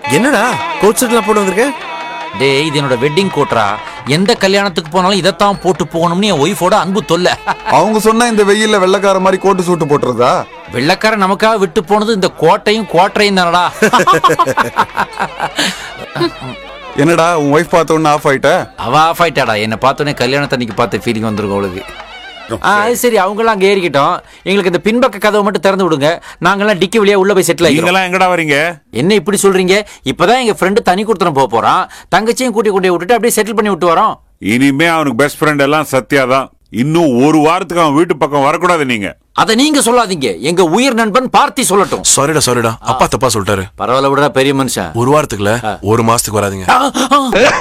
என்னடா கோட் செட்லாம் போட்டு வந்திருக்க டேய் இது என்னோட வெட்டிங் கோட்ரா எந்த கல்யாணத்துக்கு போனாலும் இதைத்தான் போட்டு போகணும்னு என் ஒய்ஃபோட அன்பு தொல்லை அவங்க சொன்னா இந்த வெயில்ல வெள்ளக்கார மாதிரி கோட்டு சூட்டு போட்டுறதா வெள்ளக்காரன் நமக்காக விட்டு போனது இந்த கோட்டையும் கோட்டையும் தானடா என்னடா உன் ஒய்ஃப் பார்த்த உடனே ஆஃப் ஆயிட்ட அவ ஆஃப் ஆயிட்டாடா என்னை பார்த்தோன்னே கல்யாணத்தன்னைக்கு பார்த்த ஃபீலிங் வந்திருக்கும் அவளுக்கு ஆ அது சரி அவங்களாம் அங்கே ஏறிக்கிட்டோம் எங்களுக்கு இந்த பின்பக்க கதவை மட்டும் திறந்து விடுங்க நாங்கெல்லாம் டிக்கி வழியா உள்ள போய் செட்டில் ஆகிக்கிறோம் நீங்களாம் எங்கடா வரீங்க என்ன இப்படி சொல்றீங்க இப்பதான் எங்க ஃப்ரெண்டு தனி கொடுத்துன போக போறான் தங்கச்சியும் கூட்டி கொண்டு போய் விட்டுட்டு அப்படியே செட்டில் பண்ணி விட்டு வரோம் இனிமே அவனுக்கு பெஸ்ட் ஃப்ரெண்ட் எல்லாம் சத்யா தான் இன்னும் ஒரு வாரத்துக்கு அவன் வீட்டு பக்கம் வரக்கூடாது நீங்க அதை நீங்க சொல்லாதீங்க எங்க உயிர் நண்பன் பார்த்தி சொல்லட்டும் சாரிடா சாரிடா அப்பா தப்பா சொல்லிட்டாரு பரவாயில்ல விடுறா பெரிய மனுஷன் ஒரு வாரத்துக்குல ஒரு மாசத்துக்கு வராதீங்க ஆ, ஆ.